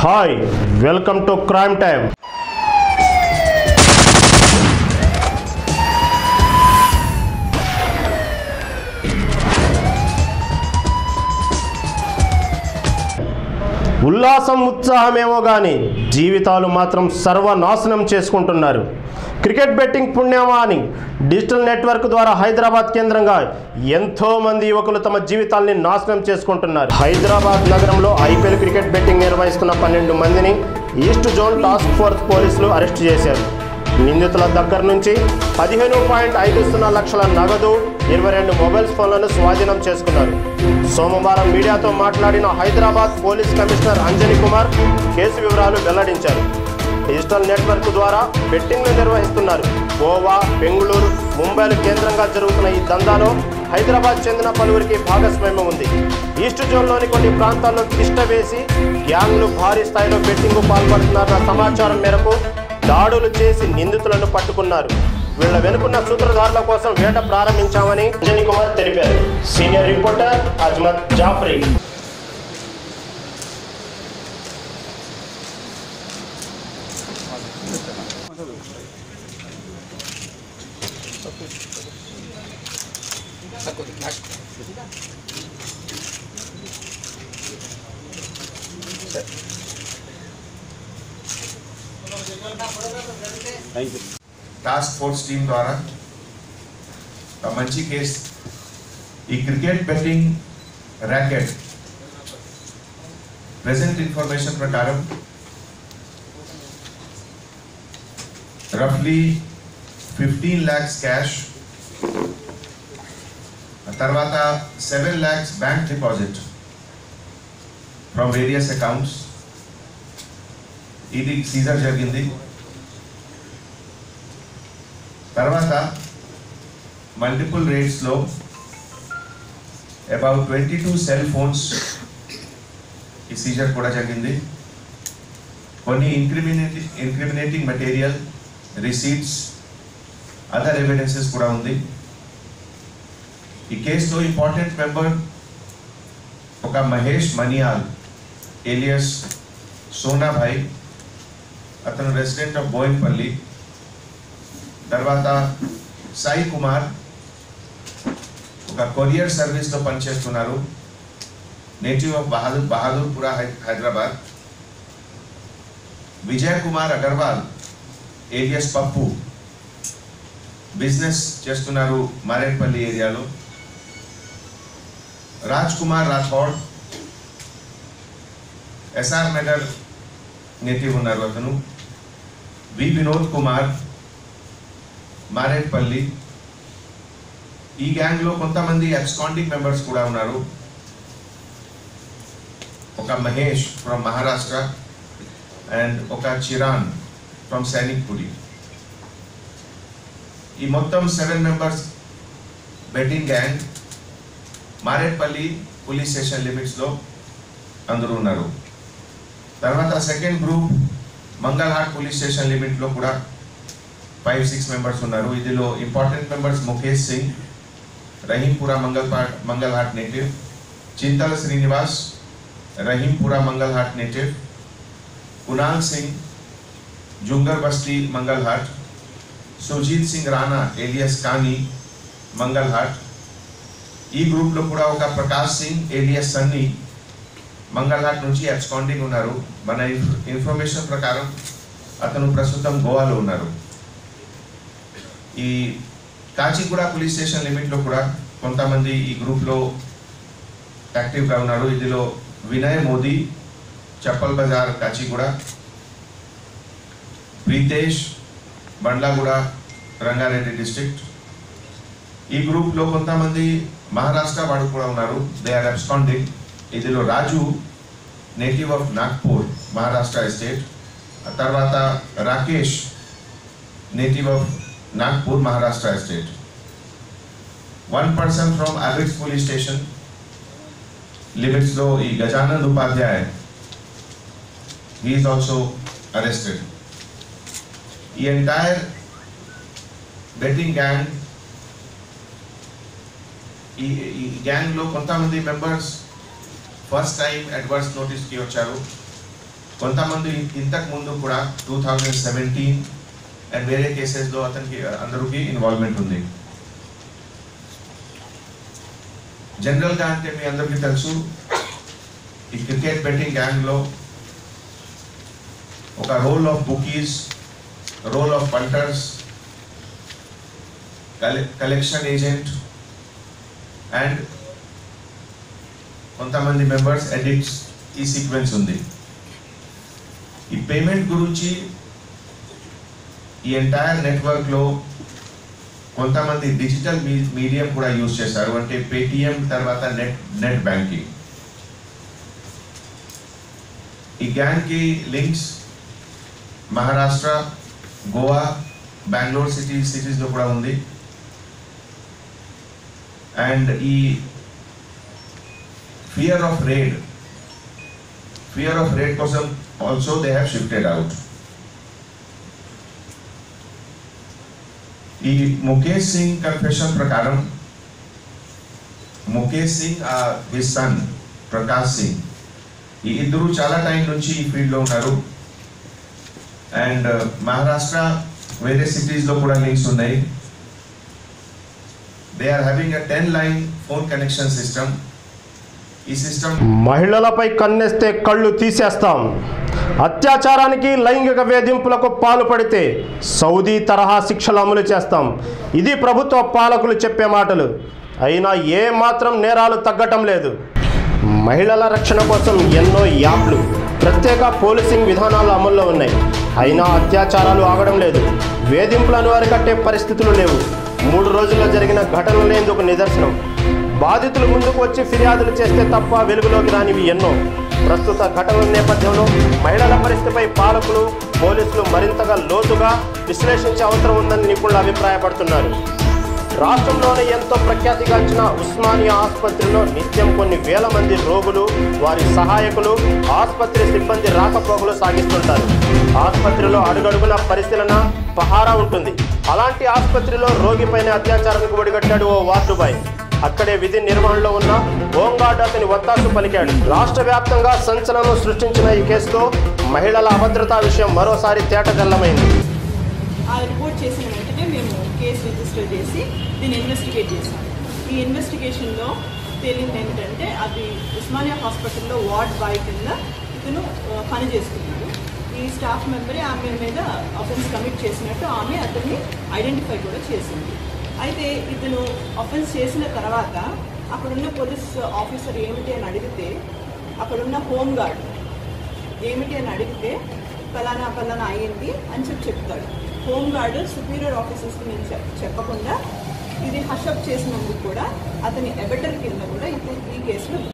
hi welcome to crime time ఉల్లాసం ఉత్సాహమేమో కానీ జీవితాలు మాత్రం సర్వనాశనం చేసుకుంటున్నారు క్రికెట్ బెట్టింగ్ పుణ్యమా అని డిజిటల్ నెట్వర్క్ ద్వారా హైదరాబాద్ కేంద్రంగా ఎంతో మంది యువకులు తమ జీవితాల్ని నాశనం చేసుకుంటున్నారు హైదరాబాద్ నగరంలో ఐపీఎల్ క్రికెట్ బెట్టింగ్ నిర్వహిస్తున్న పన్నెండు మందిని ఈస్ట్ జోన్ టాస్క్ ఫోర్స్ పోలీసులు అరెస్ట్ చేశారు నిందితుల దగ్గర నుంచి పదిహేను పాయింట్ ఐదు సున్నా లక్షల నగదు ఇరవై రెండు మొబైల్ ఫోన్లను స్వాధీనం చేసుకున్నారు సోమవారం మీడియాతో మాట్లాడిన Hyderabad police commissioner Anjani Kumar case వివరాలు వెల్లడించారు డిజిటల్ నెట్వర్క్ ద్వారా బెట్టింగ్లు నిర్వహిస్తున్నారు గోవా బెంగళూరు ముంబైలు కేంద్రంగా జరుగుతున్న ఈ దందాలో హైదరాబాద్ చెందిన పలువురికి భాగస్వామ్యం ఉంది ఈస్ట్ జోన్లోని కొన్ని ప్రాంతాల్లో తిష్ట వేసి గ్యాంగ్లు భారీ స్థాయిలో బెట్టింగ్ పాల్పడుతున్నారన్న సమాచారం మేరకు దాడులు చేసి నిందితులను పట్టుకున్నారు వీళ్ళ వెనుకున్న సూత్రధారుల కోసం వేట ప్రారంభించామని అంజనీ కుమార్ తెలిపారు senior reporter Azmat Jafri task force team ద్వారా ఒక మంచి కేసు ఈ cricket betting racket present information ప్రకారం రఫ్లీ ఫిఫ్టీన్ ల్యాక్స్ క్యాష్ తర్వాత seven lakhs bank deposit from various accounts ఇది సీజర్ జరిగింది తర్వాత మల్టిపుల్ రేట్స్లో about twenty two cell phones ఈ సీజర్ కూడా జరిగింది కొన్ని incriminating incriminating material receipts other evidences కూడా ఉంది ఈ కేసులో ఇంపార్టెంట్ మెంబర్ ఒక మహేష్ మనియాల్ ఏలియస్ సోనాభాయ్ అతను రెసిడెంట్ ఆఫ్ బోయిన్పల్లి తర్వాత సాయి కుమార్ ఒక కొరియర్ సర్వీస్లో పనిచేస్తున్నారు నేటివ్ ఆఫ్ బహాదూర్ బహాదూర్పుర హై- హైదరాబాద్ విజయ్ కుమార్ అగర్వాల్ ఏలియస్ పప్పు బిజినెస్ చేస్తున్నారు మారేడ్పల్లి ఏరియాలో రాజ్ కుమార్ రాథోడ్ ఎస్ఆర్ నగర్ నేటివ్ ఉన్నారు అతను వి వినోద్ కుమార్ మారేడ్పల్లి ఈ గ్యాంగ్లో కొంతమంది అబ్స్కాండింగ్ మెంబర్స్ కూడా ఉన్నారు ఒక మహేష్ ఫ్రమ్ మహారాష్ట్ర అండ్ ఒక చిరాన్ ఫ్రమ్ సైనిక్పురి ఈ మొత్తం seven members betting gang Marredpally police station లిమిట్స్లో అందరూ ఉన్నారు తర్వాత second group Mangalhat police station లిమిట్లో కూడా ఫైవ్ సిక్స్ మెంబర్స్ ఉన్నారు ఇందులో important members Mukesh Singh Rahimpura Mangalhat Mangalhat native Chintala Srinivas Rahimpura Mangalhat native Kunal Singh Jungar Basti Mangalhat Sujeet Singh Rana alias కాని మంగళహాట్ ఈ గ్రూప్లో కూడా ఒక ప్రకాష్ సింగ్ ఏలియస్ సన్నీ మంగళహాట్ నుంచి అబ్స్కాండింగ్ ఉన్నారు మన ఇన్ఫ- ఇన్ఫర్మేషన్ ప్రకారం అతను ప్రస్తుతం గోవాలో ఉన్నారు ఈ కాచిగూడ పోలీస్ స్టేషన్ లిమిట్లో కూడా కొంతమంది ఈ గ్రూప్లో యాక్టివ్గా ఉన్నారు ఇందులో వినయ్ మోదీ చప్పల్ బజార్ కాచిగూడ ప్రీతేష్ బండ్లాగూడ రంగారెడ్డి డిస్ట్రిక్ట్ ఈ గ్రూప్లో కొంతమంది మహారాష్ట్ర వాడు కూడా ఉన్నారు దే ఆర్ అబ్స్కాండింగ్ ఇందులో Raju native of Nagpur Maharashtra state ఆ తర్వాత Rakesh native of Nagpur Maharashtra state one person from Abids police station లిమిట్స్లో ఈ Gajanand Upadhyay he is also arrested ఈ ఎంటైర్ బెట్టింగ్ గ్యాంగ్ ఈ ఈ గ్యాంగ్లో కొంతమంది మెంబర్స్ ఫస్ట్ టైం అడ్వాన్స్ నోటీస్కి వచ్చారు కొంతమంది ఇంతకు ముందు కూడా టూ థౌజండ్ సెవెంటీన్ అండ్ వేరే కేసెస్లో అతనికి అందరికీ ఇన్వాల్వ్మెంట్ ఉంది జనరల్గా అంటే మీ అందరికీ తెలుసు ఈ క్రికెట్ బెట్టింగ్ గ్యాంగ్లో ఒక role of bookies role of punters collection agent and కొంతమంది మెంబర్స్ ఎడిట్స్ ఈ సీక్వెన్స్ ఉంది ఈ పేమెంట్ గురించి ఈ ఎంటైర్ నెట్వర్క్లో కొంతమంది డిజిటల్ మీడియం కూడా యూజ్ చేశారు అంటే పేటిఎం తర్వాత నెట్ నెట్ బ్యాంకింగ్ ఈ గ్యాంగ్కి లింక్స్ మహారాష్ట్ర గోవా బెంగళూరు సిటీ సిటీస్లో కూడా ఉంది అండ్ ఈ fear of raid fear of raid కోసం also they have shifted out ఈ ముఖేష్ సింగ్ కన్ఫెషన్ ప్రకారం ముఖేష్ సింగ్ హిస్ సన్ ప్రకాష్ సింగ్ ఈ ఇద్దరు చాలా టైం నుంచి ఈ ఫీల్డ్లో ఉన్నారు అండ్ మహారాష్ట్ర వేరే సిటీస్లో కూడా లింక్స్ ఉన్నాయి they are having a ten line phone connection system ఈ సిస్టమ్ మహిళలపై కన్నెస్తే కళ్ళు తీసేస్తాం అత్యాచారానికి లైంగిక వేధింపులకు పాల్పడితే సౌదీ తరహా శిక్షలు అమలు చేస్తాం ఇది ప్రభుత్వ పాలకులు చెప్పే మాటలు అయినా ఏ మాత్రం నేరాలు తగ్గటం లేదు మహిళల రక్షణ కోసం ఎన్నో యాప్లు ప్రత్యేక పోలీసింగ్ విధానాలు అమల్లో ఉన్నాయి అయినా అత్యాచారాలు ఆగడం లేదు వేధింపులను అరికట్టే పరిస్థితులు లేవు మూడు రోజుల్లో జరిగిన ఘటనలే ఇందుకు నిదర్శనం బాధితులు ముందుకు వచ్చి ఫిర్యాదులు చేస్తే తప్ప వెలుగులోకి రానివి ఎన్నో ప్రస్తుత ఘటనల నేపథ్యంలో మహిళల పరిస్థితిపై పాలకులు పోలీసులు మరింతగా లోతుగా విశ్లేషించే అవసరం ఉందని నిపుణులు అభిప్రాయపడుతున్నారు రాష్ట్రంలోనే ఎంతో ప్రఖ్యాతిగాంచిన ఉస్మానియా ఆసుపత్రిలో నిత్యం కొన్ని వేల మంది రోగులు వారి సహాయకులు ఆసుపత్రి సిబ్బంది రాకపోకలు సాగిస్తుంటారు ఆసుపత్రిలో అడుగడుగున పరిశీలన పహారా ఉంటుంది అలాంటి ఆసుపత్రిలో రోగిపైన అత్యాచారానికి ఒడిగట్టాడు ఓ వార్డు బాయ్ అక్కడే విధి నిర్వహణలో ఉన్న హోంగార్డ్ అతని వత్తాసు పలికాడు రాష్ట్ర వ్యాప్తంగా సంచలనం సృష్టించిన ఈ కేసుతో మహిళల అభద్రతా విషయం మరోసారి తేటతెల్లమైంది ఆ రిపోర్ట్ చేసిన వెంటనే మేము కేసు రిజిస్టర్ చేసి దీన్ని ఇన్వెస్టిగేట్ చేసాం ఈ ఇన్వెస్టిగేషన్లో తేలింది ఏంటంటే అది ఉస్మానియా హాస్పిటల్లో వార్డ్ బాయ్ కింద ఇతను ఆ, పని చేస్తున్నాడు ఈ స్టాఫ్ మెంబరే ఆమె మీద అఫెన్స్ కమిట్ చేసినట్టు ఆమె అతన్ని ఐడెంటిఫై కూడా చేసింది అయితే ఇతను అఫెన్స్ చేసిన తర్వాత అక్కడున్న పోలీస్ ఆఫీసర్ ఏమిటి అని అడిగితే అక్కడున్న హోమ్ గార్డ్ ఏమిటి అని అడిగితే ఫలానా ఫలానా అయ్యింది అని చెప్పి చెప్తాడు హోమ్ గార్డ్ సుపీరియర్ ఆఫీసర్స్కి నేను చెప్ చెప్పకుండా ఇది హషప్ చేసినందుకు కూడా అతని ఎబెటర్ కింద కూడా ఇది ఈ కేసులో